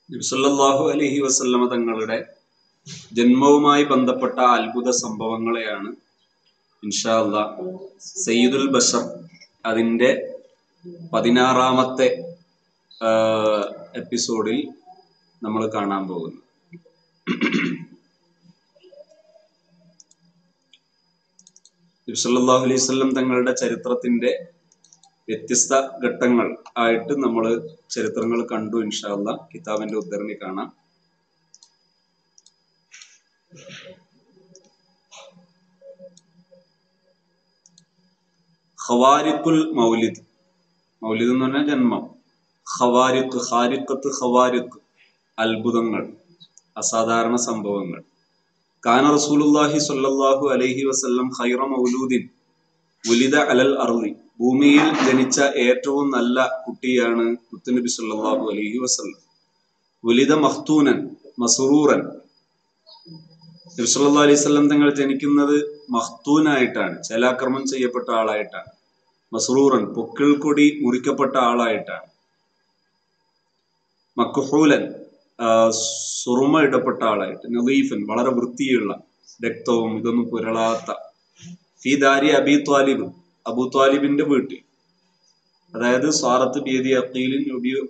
നബ്സല്ലാഹു അലഹി വസല്ലമ തങ്ങളുടെ ജന്മവുമായി ബന്ധപ്പെട്ട അത്ഭുത സംഭവങ്ങളെയാണ് ഇൻഷാ അല്ലാ സയ്യിദുൽ ബഷർ അതിൻ്റെ പതിനാറാമത്തെ എപ്പിസോഡിൽ നമ്മൾ കാണാൻ പോകുന്നു നബ്സല്ലാഹു അലൈഹി വസല്ലം തങ്ങളുടെ ചരിത്രത്തിന്റെ വ്യത്യസ്ത ഘട്ടങ്ങൾ ആയിട്ട് നമ്മൾ ചരിത്രങ്ങൾ കണ്ടു ഇൻഷാല്ല കിതാബിന്റെ ഉദ്ധരണി കാണാം ഖവാരിഖുൽ മൗലിദ് മൗലിദ് എന്ന് പറഞ്ഞാൽ ജന്മം ഖവാരിഖ് ഖാരിഖത്ത് ഖവാരിഖ് അത്ഭുതങ്ങൾ അസാധാരണ സംഭവങ്ങൾ കാന റസൂലുല്ലാഹി സ്വല്ലല്ലാഹു അലൈഹി വസല്ലം ഖൈറ മൗലൂദിൻ ഉലിദ അലൽ അർളി ഭൂമിയിൽ ജനിച്ച ഏറ്റവും നല്ല കുട്ടിയാണ് മുത്തുനബി സല്ലല്ലാഹു അലൈഹി വസല്ലം ഉലിദ മഖ്തൂനൻ മസ്റൂറൻ നബി സല്ലല്ലാഹു അലൈഹി വസല്ലം തങ്ങൾ ജനിക്കുന്നത് മഖ്തൂനായിട്ടാണ് ചേലാക്രമം ചെയ്യപ്പെട്ട ആളായിട്ടാണ് മസ്റൂറൻ പൊക്കിൾ കൊടി മുറിക്കപ്പെട്ട ആളായിട്ടാണ് മക്കുഹൂലൻ സുറുമ ഇടപെട്ട ആളായിട്ട് നദീഫൻ വളരെ വൃത്തിയുള്ള രക്തവും ഇതൊന്നും പുരളാത്ത ഫി ദാരി അബി ത്വാലിബ് അബു ത്വാലിബിന്റെ വീട്ടിൽ അതായത് സ്വാറത്ത് ബിയദി അഖീലിൻ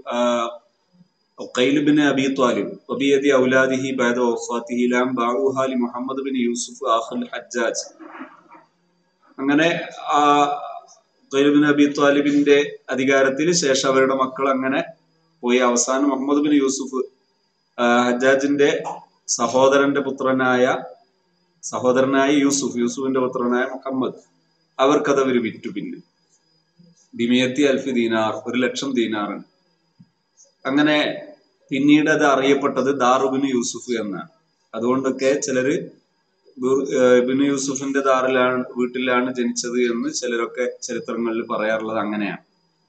ബിൻ അബി ത്വാലിബ് വബിയദി ഔലാദിഹി ബഅദ വഫാത്തിഹി ലാം ബാഉഹാ ലി മുഹമ്മദ് ബിൻ യൂസുഫ് ആഖുൽ ഹജ്ജാജ് അങ്ങനെ ആ ബിൻ അബി ത്വാലിബിന്റെ അധികാരത്തിൽ ശേഷം അവരുടെ മക്കൾ അങ്ങനെ പോയി അവസാനം മുഹമ്മദ് ബിൻ യൂസുഫ് ഹജ്ജാജിന്റെ സഹോദരന്റെ പുത്രനായ സഹോദരനായ യൂസുഫ് യൂസുഫിന്റെ പുത്രനായ മുഹമ്മദ് അവർക്കത് അവർ വിറ്റു പിന്നെ ബിമിയത്തി അൽഫി ദീനാർ ഒരു ലക്ഷം ദീനാറാണ് അങ്ങനെ പിന്നീട് അത് അറിയപ്പെട്ടത് ദാറുബിന് യൂസുഫ് എന്നാണ് അതുകൊണ്ടൊക്കെ ചിലര് ഇബിന് യൂസുഫിന്റെ ദാറിലാണ് വീട്ടിലാണ് ജനിച്ചത് എന്ന് ചിലരൊക്കെ ചരിത്രങ്ങളിൽ പറയാറുള്ളത് അങ്ങനെയാണ്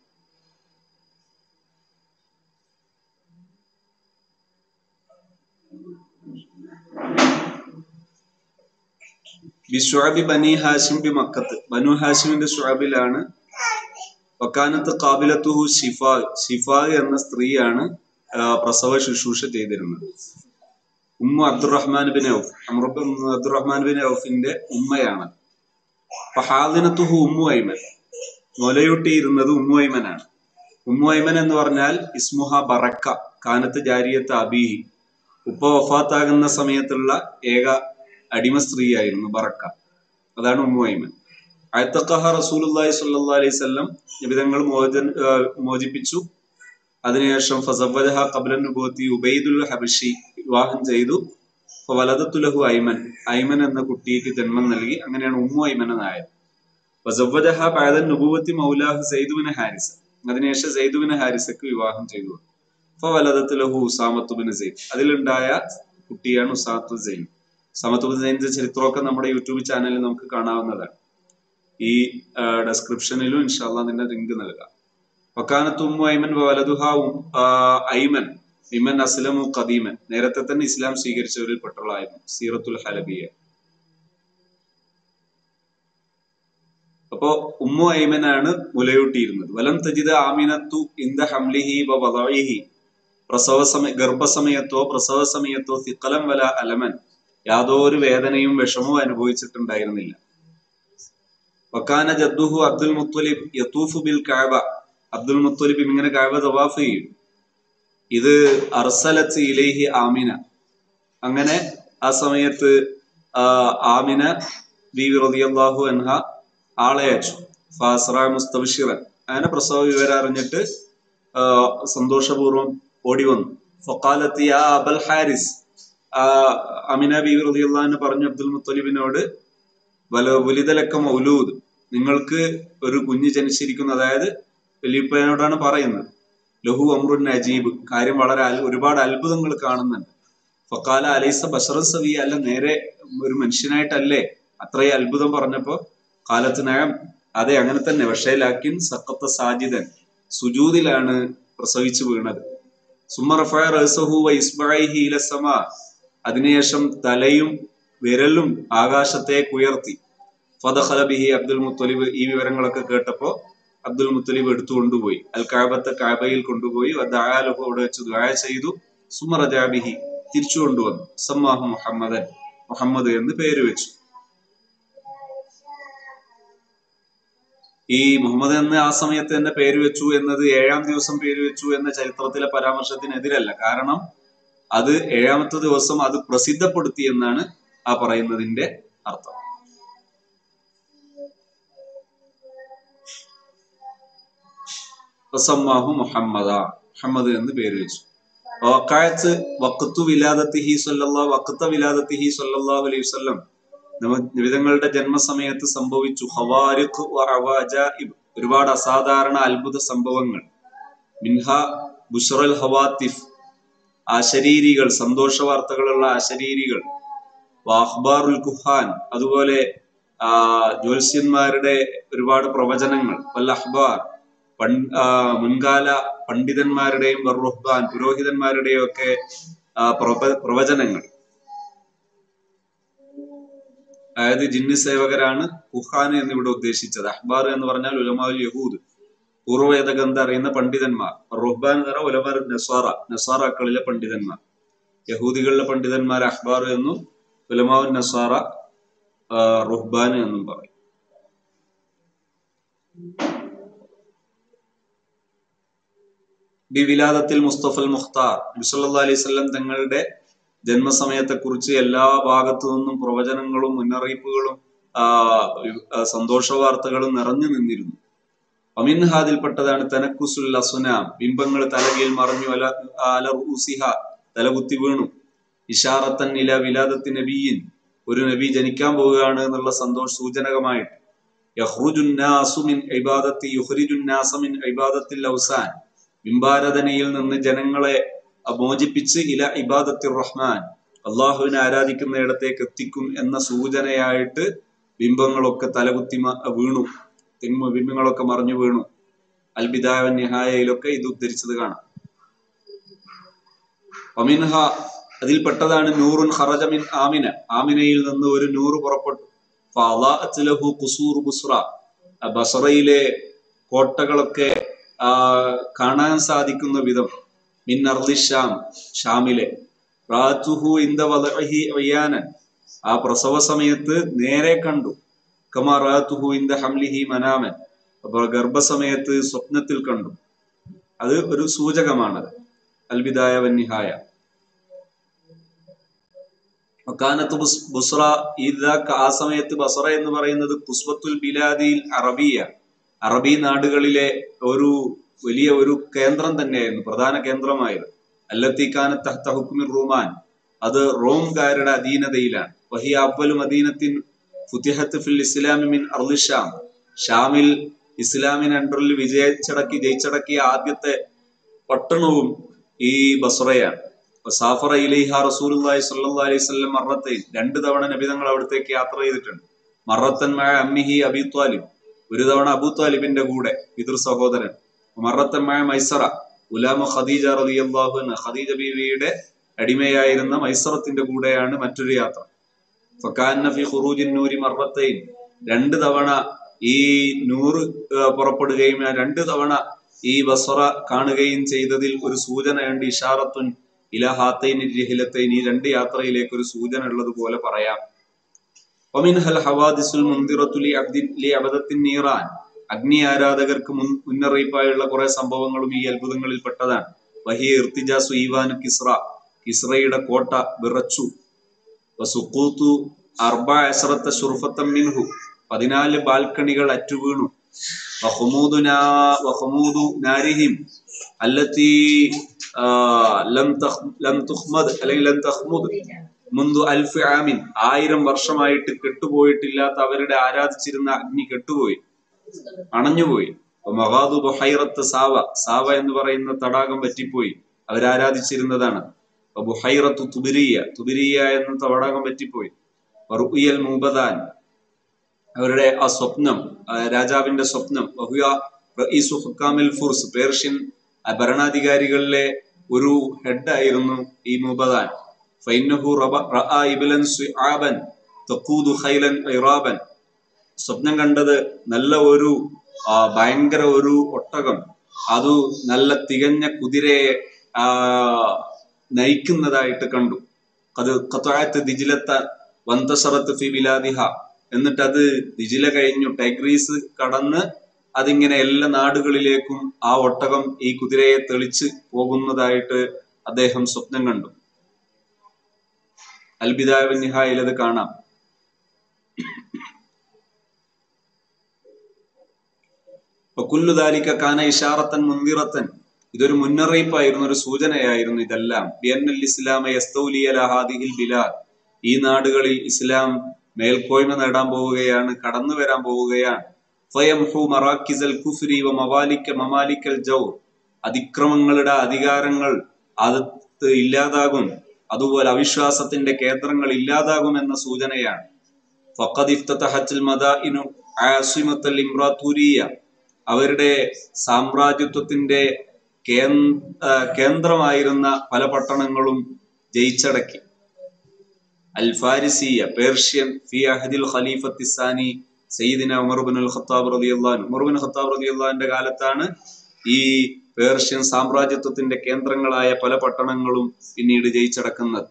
ബിസ്വാബി ബനി ഹാഷിം ബി മക്കത്ത് ബനു ഹാഷിമിന്റെ ഷുഅബിലാണ് വക്കാനത്ത് കാബിലത്തുഹു ഷിഫാ ഷിഫാ എന്ന സ്ത്രീയാണ് പ്രസവ ശുശ്രൂഷ ചെയ്തിരുന്നത് ഉമ്മ അബ്ദുറഹ്മാൻ ബിൻ ഔഫ് അമ്രബ് അബ്ദുറഹ്മാൻ ബിൻ ഔഫിന്റെ ഉമ്മയാണ് ഫഹാദിനത്തുഹു ഉമ്മു ഐമൻ മുലയൂട്ടിയിരുന്നത് ഉമ്മു ഐമനാണ് ഉമ്മു ഐമൻ എന്ന് പറഞ്ഞാൽ ഇസ്മുഹ ബറക്ക കാനത്ത് ജാരിയത്ത് അബീഹി ഉപ്പ വഫാത്താകുന്ന സമയത്തുള്ള ഏക അടിമ സ്ത്രീയായിരുന്നു ബറക്ക അതാണ് ഉമ്മു ഐമൻ അയത്തക്കഹ റസൂലുല്ലാഹി സ്വല്ലല്ലാഹി അലൈഹി വസല്ലം നിബിതങ്ങൾ മോചൻ മോചിപ്പിച്ചു അതിനുശേഷം ഫസവജഹ ഖബ്ലൻ നുബൂത്തി ഉബൈദുൽ ഹബഷി വിവാഹം ചെയ്തു വലദത്തുലഹു ഐമൻ ഐമൻ എന്ന കുട്ടിക്ക് ജന്മം നൽകി അങ്ങനെയാണ് ഉമ്മു ഐമൻ എന്നായത് ഫസവജഹ ബഅദൻ നുബൂവത്തി മൗലാഹു സൈദുബിൻ ഹാരിസ അതിനുശേഷം സൈദുബിൻ ഹാരിസക്ക് വിവാഹം ചെയ്തു ഫവലദത്തുലഹു ഉസാമത്തു ബിൻ സൈദ് അതിലുണ്ടായ കുട്ടിയാണ് ഉസാത്തു സൈൻ സമത്വ സൈനിന്റെ ചരിത്രമൊക്കെ നമ്മുടെ യൂട്യൂബ് ചാനലിൽ നമുക്ക് കാണാവുന്നതാണ് ഈ ഡെസ്ക്രിപ്ഷനിലും ഇൻഷാല്ല അതിന്റെ ലിങ്ക് നൽകാം വക്കാനത്ത് ഉമ്മു ഐമൻ വലതുഹ ഐമൻ ഇമൻ അസ്ലമു ഖദീമൻ നേരത്തെ തന്നെ ഇസ്ലാം സ്വീകരിച്ചവരിൽ പെട്ടവളായിരുന്നു സീറത്തുൽ ഹലബിയ അപ്പോ ഉമ്മു ഐമനാണ് മുലയൂട്ടിയിരുന്നത് വലം തജിദ ആമിനത്തു ഇന്ദ ഹംലിഹി വദഇഹി പ്രസവ സമയ ഗർഭസമയത്തോ പ്രസവ സമയത്തോ സിക്കലം വല അലമൻ യാതൊരു വേദനയും വിഷമവും അനുഭവിച്ചിട്ടുണ്ടായിരുന്നില്ല വക്കാന ജദ്ദുഹു അബ്ദുൽ മുത്തലിബ് യത്തൂഫു ബിൽ കാബ അബ്ദുൽ മുത്തലിബ് ഇങ്ങനെ കാബ തവാഫ് ചെയ്യും ഇത് അർസലത്ത് ഇലേഹി ആമിന അങ്ങനെ ആ സമയത്ത് ആമിന ബി റളിയല്ലാഹു അൻഹ ആളെ അയച്ചു ഫാസ്ര മുസ്തബിഷിറൻ അങ്ങനെ പ്രസവ വിവരം അറിഞ്ഞിട്ട് സന്തോഷപൂർവ്വം ഓടി വന്നു ഫക്കാലത്ത് യാ അബൽ ഹാരിസ് അമിന ബീവി റളിയല്ലാഹു പറഞ്ഞു അബ്ദുൽ മുത്തലിബിനോട് വല വലിതലക്ക മൗലൂദ് നിങ്ങൾക്ക് ഒരു കുഞ്ഞ് ജനിച്ചിരിക്കുന്നു അതായത് വലിയപ്പനോടാണ് പറയുന്നത് ലഹു അമ്രുൻ നജീബ് കാര്യം വളരെ ഒരുപാട് അത്ഭുതങ്ങൾ കാണുന്നുണ്ട് ഫക്കാല അലൈസ ബഷറ സവി അല്ല നേരെ ഒരു മനുഷ്യനായിട്ടല്ലേ അത്രയും അത്ഭുതം പറഞ്ഞപ്പോ കാലത്ത് നയം അതെ അങ്ങനെ തന്നെ പക്ഷേ ലാക്കിൻ സക്കത്ത സാജിദൻ സുജൂദിലാണ് പ്രസവിച്ചു വീണത് സുമറഫ റസഹു വൈസ്ബൈഹി ഇലസമാ അതിനുശേഷം തലയും വിരലും ആകാശത്തേക്ക് ഉയർത്തി ഫതഖല ബിഹി അബ്ദുൽ മുത്തലിബ് ഈ വിവരങ്ങളൊക്കെ കേട്ടപ്പോ അബ്ദുൽ മുത്തലിബ് എടുത്തു കൊണ്ടുപോയി അൽ കാബത്തെ കാബയിൽ കൊണ്ടുപോയി ദായാലഹു അവിടെ വെച്ച് ദുആ ചെയ്തു സുമറജാബിഹി തിരിച്ചു കൊണ്ടുവന്നു സമ്മാഹു മുഹമ്മദൻ മുഹമ്മദ് എന്ന് പേര് വെച്ചു ഈ മുഹമ്മദ് എന്ന് ആ സമയത്ത് തന്നെ പേര് വെച്ചു എന്നത് ഏഴാം ദിവസം പേര് വെച്ചു എന്ന ചരിത്രത്തിലെ പരാമർശത്തിനെതിരല്ല കാരണം അത് ഏഴാമത്തെ ദിവസം അത് പ്രസിദ്ധപ്പെടുത്തി എന്നാണ് ആ പറയുന്നതിന്റെ അർത്ഥം വസമ്മാഹു മുഹമ്മദ മുഹമ്മദ് എന്ന് പേര് വെച്ചു വക്കായത്ത് വക്കത്തു വിലാദത്തിഹി സല്ലല്ലാ വക്കത്ത വിലാദത്തിഹി സല്ലല്ലാഹു അലൈഹി വസല്ലം നിമിതങ്ങളുടെ ജന്മസമയത്ത് സംഭവിച്ചു ഹവാരിഖ് വ അവാജാഇബ് ഒരുപാട് അസാധാരണ അത്ഭുത സംഭവങ്ങൾ മിൻഹ ബുഷറൽ ഹവാത്തിഫ് അശരീരികൾ സന്തോഷ വാർത്തകളുള്ള അശരീരികൾ വാഹ്ബാറുൽ കുഹാൻ അതുപോലെ ആ ജ്യോത്സ്യന്മാരുടെ ഒരുപാട് പ്രവചനങ്ങൾ വല്ല അഹ്ബാർ പൺ ആ, മുൻകാല പണ്ഡിതന്മാരുടെയും ബർറുഹ്ബാൻ പുരോഹിതന്മാരുടെയും ഒക്കെ ആ, പ്രവ- പ്രവചനങ്ങൾ അതായത് ജിന്ന് സേവകരാണ് കുഹാൻ എന്നിവിടെ ഉദ്ദേശിച്ചത് അഹ്ബാർ എന്ന് പറഞ്ഞാൽ ഉലമാൽ യഹൂദ് പൂർവ്വവേദ ഗ്രന്ഥം അറിയുന്ന പണ്ഡിതന്മാർ റുഹ്ബാൻ എന്ന് പറഞ്ഞാൽ ഉലമാർ നസാറ നസാറാക്കളിലെ പണ്ഡിതന്മാർ യഹൂദികളിലെ പണ്ഡിതന്മാർ അഹ്ബാർ എന്നും ഉലമാവ് നസാറ ആ, റുഹ്ബാൻ എന്നും പറയും ബി വിലാദത്തിൽ മുസ്തഫൽ മുഖ്താർ നബിസല്ലാ അലൈഹി സ്വല്ലം തങ്ങളുടെ ജന്മസമയത്തെക്കുറിച്ച് എല്ലാ ഭാഗത്തു നിന്നും പ്രവചനങ്ങളും മുന്നറിയിപ്പുകളും ആ, ആ, സന്തോഷ വാർത്തകളും നിറഞ്ഞു നിന്നിരുന്നു അമിൻഹാദിൽപ്പെട്ടതാണ് തനക്കുസുൽ അസുനാം ബിംബങ്ങൾ തലകീൽ മറഞ്ഞു അല അല റൂസിഹ തലകുത്തി വീണു ഇഷാറത്തൻ ഇല വിലാദത്തി നബിയിൻ ഒരു നബി ജനിക്കാൻ പോവുകയാണ് എന്നുള്ള സന്തോഷ സൂചനകമായിട്ട് യഹ്റുജുന്നാസു മിൻ ഇബാദത്തി യുഹ്രിജുന്നാസ മിൻ ഇബാദത്തിൽ ഔസാൻ ബിംബാരാധനയിൽ നിന്ന് ജനങ്ങളെ മോചിപ്പിച്ച് ഇല ഇബാദത്തി റഹ്മാൻ അള്ളാഹുവിനെ ആരാധിക്കുന്ന ഇടത്തേക്ക് എത്തിക്കും എന്ന സൂചനയായിട്ട് ബിംബങ്ങളൊക്കെ തലകുത്തി മ- വീണു തിന്മ ബിംബങ്ങളൊക്കെ മറിഞ്ഞു വീണു അൽബിദായ നിഹായയിലൊക്കെ ഇത് ഉദ്ധരിച്ചത് കാണാം ഒമിൻഹ അതിൽപ്പെട്ടതാണ് നൂറുൻ ഖറജ മിൻ ആമിന ആമിനയിൽ നിന്ന് ഒരു നൂറ് പുറപ്പെട്ടു ഫഅളാഅത്ത് ലഹു ഖുസൂർ ബുസ്ര ആ ബസറയിലെ കോട്ടകളൊക്കെ ആ, കാണാൻ സാധിക്കുന്ന വിധം മിൻ അർളി ഷാം ഷാമിലെ റാത്തുഹു ഇന്ദ വദഇഹി അയ്യാനൻ ആ പ്രസവ സമയത്ത് നേരെ കണ്ടു കമാ റാത്തുഹു ഇന്ദ ഹംലിഹി മനാമൻ അപ്പൊ ഗർഭസമയത്ത് സ്വപ്നത്തിൽ കണ്ടു അത് ഒരു സൂചകമാണത് അൽബിദായ വന്നിഹായ വക്കാനത്ത് ബുസ്- ബുസ്ര ഇതാക്ക് ആ സമയത്ത് ബസറ എന്ന് പറയുന്നത് കുസ്വത്തുൽ ബിലാദിൽ അറബിയ അറബി നാടുകളിലെ ഒരു വലിയ ഒരു കേന്ദ്രം തന്നെയായിരുന്നു പ്രധാന കേന്ദ്രമായിരുന്നു അല്ലത്തിക്കാന തഹ്ത ഹുക്മിർ റൂമാൻ അത് റോംകാരുടെ അധീനതയിലാണ് വഹിയ അവലു മദീനത്തിൻ ഫുതിഹത്ത് ഫിൽ ഇസ്ലാമി മിൻ അർളി ഷാം ഷാമിൽ ഇസ്ലാമിന് അണ്ടറിൽ വിജയിച്ചടക്കി ജയിച്ചടക്കിയ ആദ്യത്തെ പട്ടണവും ഈ ബസ്രയാണ് സാഫറ ഇലൈഹ റസൂലുള്ളാഹി സ്വല്ലല്ലാഹി അലൈഹി വസല്ലം മറത്തൈൻ രണ്ട് തവണ നബി തങ്ങൾ അവിടത്തേക്ക് യാത്ര ചെയ്തിട്ടുണ്ട് മറത്തൻ മഴ അമ്മിഹി അബി ത്വാലിബ് ഒരു തവണ അബൂ ത്വാലിബിന്റെ കൂടെ പിതൃ സഹോദരൻ മറത്തൻ മഴ മൈസറ ഉലാമ ഖദീജ റളിയല്ലാഹു അൻഹ ഖദീജ ബീവിയുടെ അടിമയായിരുന്ന മൈസറത്തിന്റെ കൂടെയാണ് മറ്റൊരു യാത്ര ഫക്കാന്ന ഫി ഖുറൂജിൻ നൂരി മറത്തൈൻ രണ്ട് തവണ ഈ നൂറ് ഏർ പുറപ്പെടുകയും ആ രണ്ട് തവണ ഈ ബസറ കാണുകയും ചെയ്തതിൽ ഒരു സൂചനയുണ്ട് ഇഷാറത്തുൻ ഇലഹാത്തൈൻ രഹിലത്തൈൻ ഈ രണ്ട് യാത്രയിലേക്ക് ഒരു സൂചന ഉള്ളത് പോലെ പറയാം ഒമിൻഹൽ ഹവാദിസുൽ മുന്തിറത്തുലി അബ്ദിൻ ലി അബദത്തിൻ നീറാൻ അഗ്നി ആരാധകർക്ക് മുൻ മുന്നറിയിപ്പായുള്ള കുറെ സംഭവങ്ങളും ഈ അത്ഭുതങ്ങളിൽ പെട്ടതാണ് വഹിയ ഇർത്തിജാസു ഈവാനു കിസ്ര കിസ്രയുടെ കോട്ട വിറച്ചു വസുക്കൂത്തു അർബ അസറത്ത ഷുർഫത്തം മിൻഹു പതിനാല് ബാൽക്കണികൾ അറ്റുവീണു വഹുമൂദു നാ- വഹുമൂദു നാരിഹിം അല്ലത്തി ആ, ലം തഖ്- ലം തുഹ്മദ് അല്ലെങ്കിൽ ലം തഹ്മുദ് മുന്തു അൽഫ് ആമിൻ ആയിരം വർഷമായിട്ട് കെട്ടുപോയിട്ടില്ലാത്ത അവരുടെ ആരാധിച്ചിരുന്ന അഗ്നി കെട്ടുപോയി അണഞ്ഞുപോയി അപ്പൊ മഹാദു ബുഹൈറത്ത് സാവ സാവ എന്ന് പറയുന്ന തടാകം പറ്റിപ്പോയി അവരാരാധിച്ചിരുന്നതാണ് അപ്പൊ ബുഹൈറത്ത് തുബിരിയ തുബിരിയ എന്ന തടാകം പറ്റിപ്പോയി റുയൽ മൂബദാൻ അവരുടെ ആ സ്വപ്നം ആ രാജാവിന്റെ സ്വപ്നം വഹുയ റഈസു ഹുക്കാമിൽ ഫുർസ് പേർഷ്യൻ ആ ഭരണാധികാരികളിലെ ഒരു ഹെഡ് ആയിരുന്നു ഈ മുബദാൻ ഫൈനഹു റബ റആ ഇബ്ലൻ സുആബൻ തഖൂദു ഖൈലൻ ഇറാബൻ സ്വപ്നം കണ്ടത് നല്ല ഒരു ആ, ഭയങ്കര ഒരു ഒട്ടകം അത് നല്ല തികഞ്ഞ കുതിരയെ ആ, നയിക്കുന്നതായിട്ട് കണ്ടു അത് ഖത്വായത്ത് ദിജിലത്ത വന്തസറത്ത് ഫി ബിലാദിഹ എന്നിട്ട് അത് ദിജില കഴിഞ്ഞു ടൈഗ്രീസ് കടന്ന് അതിങ്ങനെ എല്ലാ നാടുകളിലേക്കും ആ ഒട്ടകം ഈ കുതിരയെ തെളിച്ച് പോകുന്നതായിട്ട് അദ്ദേഹം സ്വപ്നം കണ്ടു അൽബിദായ നിഹായിൽ അത് കാണാം കുല്ലുദാലിക്ക കാന ഇഷാറത്തൻ മുന്തിറത്തൻ ഇതൊരു മുന്നറിയിപ്പായിരുന്നു ഒരു സൂചനയായിരുന്നു ഇതെല്ലാം ബിയന്നൽ ഇസ്ലാമ യസ്തൗലിയലഹാദിഹിൽ ബിലാൽ ഈ നാടുകളിൽ ഇസ്ലാം മേൽക്കോയ്മ നേടാൻ പോവുകയാണ് കടന്നു വരാൻ പോവുകയാണ് ഫയംഹു മറാക്കിസൽ കുഫ്രി വ മവാലിക്ക മമാലിക്കൽ ജൗ അതിക്രമങ്ങളുടെ അധികാരങ്ങൾ അത് ഇല്ലാതാകും അതുപോലെ അവിശ്വാസത്തിന്റെ കേന്ദ്രങ്ങൾ ഇല്ലാതാകും എന്ന സൂചനയാണ് ഫഖദ് ഇഫ്തതഹത്തിൽ മദാഇനു ആസിമത്തൽ ഇംറാത്തൂരിയ അവരുടെ സാമ്രാജ്യത്വത്തിന്റെ കേന്ദ്രമായിരുന്ന പല പട്ടണങ്ങളും ജയിച്ചടക്കി അൽ ഫാരിസിയ പേർഷ്യൻ ഫി അഹദിൽ ഖലീഫത്തി സാനി സയ്യിദിന ഉമർ ബിൻ അൽ ഖത്താബ് റളിയല്ലാഹു ഉമർ ബിൻ ഖത്താബ് റളിയല്ലാഹുവിന്റെ കാലത്താണ് ഈ പേർഷ്യൻ സാമ്രാജ്യത്വത്തിന്റെ കേന്ദ്രങ്ങളായ പല പട്ടണങ്ങളും പിന്നീട് ജയിച്ചടക്കുന്നത്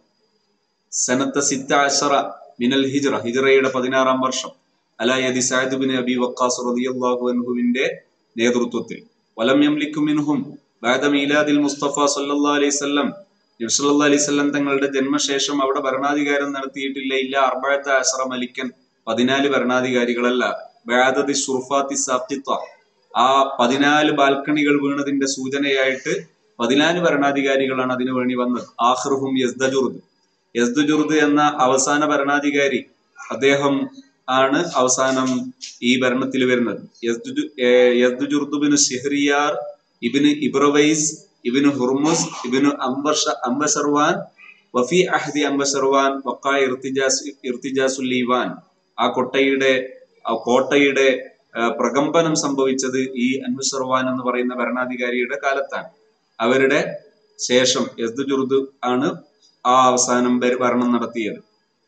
സനത്ത സിത്ത അഷറ മിനൽ ഹിജ്റ ഹിജ്റയുടെ പതിനാറാം വർഷം അലായദി സാദ് ബിൻ അബി വക്കാസ് റളിയല്ലാഹു അൻഹുവിന്റെ നേതൃത്വത്തിൽ വലം യംലിക്കു മിൻഹും ബാദ മീലാദിൽ മുസ്തഫ സല്ലല്ലാഹു അലൈഹി വസല്ലം നബി സല്ലല്ലാഹു അലൈഹി വസല്ലം തങ്ങളുടെ ജന്മശേഷം അവിടെ ഭരണാധികാരം നടത്തിയിട്ടില്ല ഇല്ല അർബഅത്ത അസറ മലിക്കൻ പതിനാല് ഭരണാധികാരികളല്ല ബാദതി സുർഫാത്തി സാഖിത്ത ആ പതിനാല് ബാൽക്കണികൾ വീണതിന്റെ സൂചനയായിട്ട് പതിനാല് ഭരണാധികാരികളാണ് അതിനു വേണ്ടി വന്നത് ആഹ്റുഹും യസ്ദജുർദ് യസ്ദുജുർദ് എന്ന അവസാന ഭരണാധികാരി അദ്ദേഹം ആണ് അവസാനം ഈ ഭരണത്തിൽ വരുന്നത് യസ്ദുജുർദുബിന് സിഹ്രിയാർ ഇബിന് ഇബ്രവൈസ് ഇബിന് ഹുർമുസ് ഇബിന് അംബർഷ അംബസർവാൻ വഫി അഹദി അംബസർവാൻ വക്കാ ഇർത്തിജാസ് ഇർത്തിജാസുല്ലീവാൻ ആ കൊട്ടയുടെ ആ കോട്ടയുടെ പ്രകമ്പനം സംഭവിച്ചത് ഈ അൻവസർവാൻ എന്ന് പറയുന്ന ഭരണാധികാരിയുടെ കാലത്താണ് അവരുടെ ശേഷം യസ്ദുജുർദ് ആണ് ആ അവസാനം ഭരണം നടത്തിയത്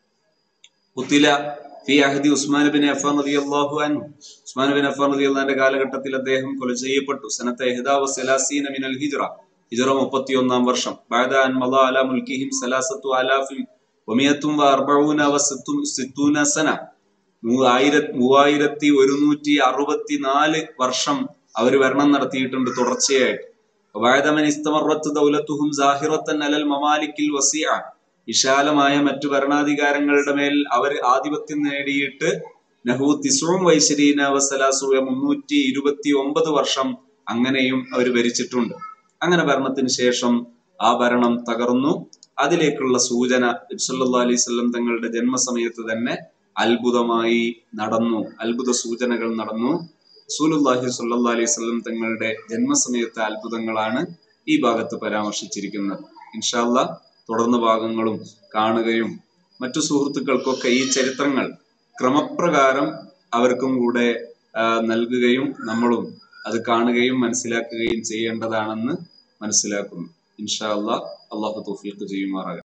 കുത്തില ഫി അഹദി ഉസ്മാൻ ബിൻ അഫാൻ റളിയല്ലാഹു അൻഹു ഉസ്മാൻ ബിൻ അഫാൻ റളിയല്ലാഹുവിന്റെ കാലഘട്ടത്തിൽ അദ്ദേഹം കൊല ചെയ്യപ്പെട്ടു സനത്തെ ഇഹ്ദാവ സലാസീന മിനൽ ഹിജ്റ ഹിജ്റ മുപ്പത്തിയൊന്നാം വർഷം ബഅദ അൻ മള അല മുൽക്കിഹിം സലാസത്തു അലാഫിൻ വമിയത്തും വ അർബഊന വ സിത്തൂന സന മൂവായിരത്തി മൂവായിരത്തി ഒരുന്നൂറ്റി അറുപത്തി നാല് വർഷം അവർ ഭരണം നടത്തിയിട്ടുണ്ട് തുടർച്ചയായിട്ട് വഅദമൻ ഇസ്തമറത്ത് ദൗലത്തുഹും സാഹിറത്തൻ അലൽ മമാലിക്കിൽ വസിഅ വിശാലമായ മറ്റു ഭരണാധികാരങ്ങളുടെ മേൽ അവർ ആധിപത്യം നേടിയിട്ട് നഹു തിസും വൈശരീന വസലാസുവ മുന്നൂറ്റി ഇരുപത്തി ഒമ്പത് വർഷം അങ്ങനെയും അവർ ഭരിച്ചിട്ടുണ്ട് അങ്ങനെ ഭരണത്തിന് ശേഷം ആ ഭരണം തകർന്നു അതിലേക്കുള്ള സൂചന നബ്സല്ലാ അലൈഹി സ്വല്ലം തങ്ങളുടെ ജന്മസമയത്ത് തന്നെ അത്ഭുതമായി നടന്നു അത്ഭുത സൂചനകൾ നടന്നു റസൂലുള്ളാഹി സ്വല്ലല്ലാഹി അലൈഹി വസല്ലം തങ്ങളുടെ ജന്മസമയത്തെ അത്ഭുതങ്ങളാണ് ഈ ഭാഗത്ത് പരാമർശിച്ചിരിക്കുന്നത് ഇൻഷാല്ല തുടർന്ന് ഭാഗങ്ങളും കാണുകയും മറ്റു സുഹൃത്തുക്കൾക്കൊക്കെ ഈ ചരിത്രങ്ങൾ ക്രമപ്രകാരം അവർക്കും കൂടെ നൽകുകയും നമ്മളും അത് കാണുകയും മനസ്സിലാക്കുകയും ചെയ്യേണ്ടതാണെന്ന് മനസ്സിലാക്കുന്നു ഇൻഷാ അള്ളാഹ് അള്ളാഹു തൗഫീഖ് ചെയ്യുമാറാകട്ടെ